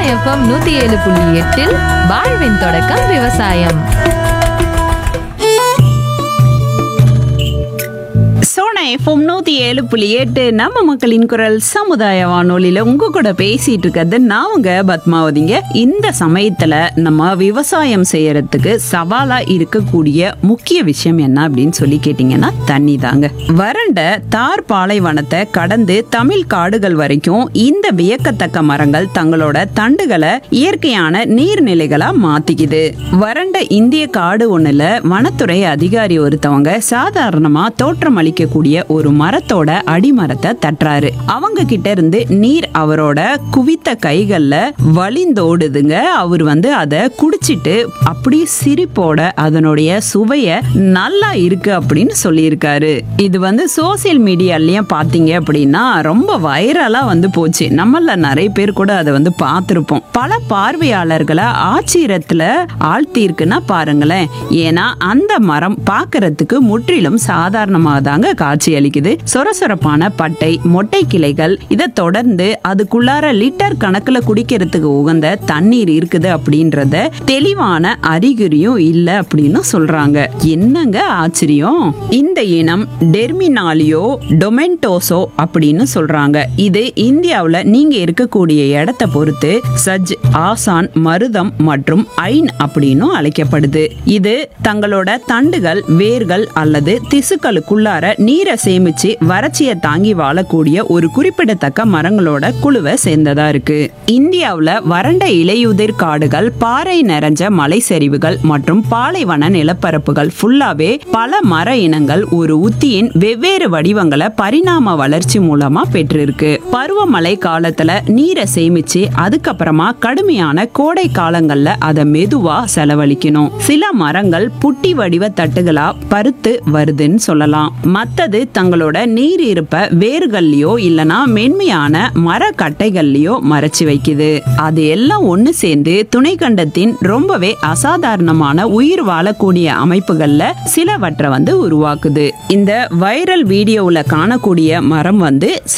FM நூத்தி ஏழு புள்ளி எட்டில் வாழ்வின் தொடக்கம் விவசாயம் சோனா எஃப்எம் நூத்தி ஏழு புள்ளி எட்டு நம்ம மக்களின் குரல் சமுதாய வானொலியில உங்க கூட பேசிட்டு இருக்கிறது நான் உங்க பத்மாவதிங்க இந்த சமயத்துல நம்ம விவசாயம் செய்யறதுக்கு சவாலா இருக்கக்கூடிய முக்கிய விஷயம் என்ன அப்படின்னு சொல்லி கேட்டீங்கன்னா தண்ணி தாங்க வறண்ட தார் பாலைவனத்தை கடந்து தமிழ் காடுகள் வரைக்கும் இந்த வியக்கத்தக்க மரங்கள் தங்களோட தண்டுகளை இயற்கையான நீர்நிலைகளா மாத்திக்குது வறண்ட இந்திய காடு ஒண்ணுல வனத்துறை அதிகாரி ஒருத்தவங்க சாதாரணமா தோற்றம் அளிக்கக்கூடிய ஒரு மரத்தோட அடிமரத்தை தட்டுறாரு அவங்க கிட்ட இருந்து நீர் அவரோட குவித்த கைகள்ல வழிந்தோடுதுங்க அவர் வந்து அதை குடிச்சிட்டு அப்படியே சிரிப்போட அதனுடைய சுவைய நல்லா இருக்கு அப்படின்னு சொல்லியிருக்காரு இது வந்து சோசியல் மீடியாலயும் பாத்தீங்க அப்படின்னா ரொம்ப வைரலா வந்து போச்சு நம்மள நிறைய பேர் கூட அதை வந்து பார்த்திருப்போம் பல பார்வையாளர்களை ஆச்சரியத்துல ஆழ்த்தி இருக்குன்னா பாருங்களேன் ஏன்னா அந்த மரம் பார்க்கறதுக்கு முற்றிலும் சாதாரணமாக தாங்க காட்சி அளிக்குது சொரசொரப்பான பட்டை மொட்டை கிளைகள் இதை தொடர்ந்து அதுக்குள்ளார லிட்டர் கணக்குல குடிக்கிறதுக்கு உகந்த தண்ணீர் இருக்குது அப்படின்றத தெளிவான அறிகுறியும் இல்ல அப்படின்னு சொல்றாங்க என்னங்க ஆச்சரியம் இந்த இனம் டெர்மினாலியோ டொமெண்டோசோ அப்படின்னு சொல்றாங்க இது இந்தியாவுல நீங்க இருக்கக்கூடிய இடத்தை பொறுத்து சஜ் ஆசான் மருதம் மற்றும் ஐன் அப்படின்னும் அழைக்கப்படுது இது தங்களோட தண்டுகள் வேர்கள் அல்லது திசுக்களுக்குள்ளார நீரை சேமிச்சு வறட்சியை தாங்கி வாழக்கூடிய ஒரு குறிப்பிடத்தக்க மரங்களோட குழுவை சேர்ந்ததா இருக்கு இந்தியாவுல வறண்ட இலையுதிர் காடுகள் பாறை நிறைஞ்ச மலை சரிவுகள் மற்றும் பாலைவன நிலப்பரப்புகள் ஃபுல்லாவே பல மர இனங்கள் ஒரு உத்தியின் வெவ்வேறு வடிவங்களை பரிணாம வளர்ச்சி மூலமா பெற்றிருக்கு பருவமழை காலத்துல நீரை சேமிச்சு அதுக்கப்புறமா கடுமையான கோடை காலங்கள்ல அதை மெதுவா செலவழிக்கணும் சில மரங்கள் புட்டி வடிவ தட்டுகளா பருத்து வருதுன்னு சொல்லலாம் மத்தது தங்களோட நீர் இருப்ப வேர்கள்லயோ இல்லனா மென்மையான மர கட்டைகள்லயோ மறைச்சு வைக்குது அது எல்லாம் ஒண்ணு சேர்ந்து துணைக்கண்டத்தின் ரொம்பவே அசாதாரணமான உயிர் வாழக்கூடிய அமைப்புகள்ல சிலவற்றை வந்து உருவாக்குது இந்த வைரல் வீடியோவுல காணக்கூடிய மரம் வந்து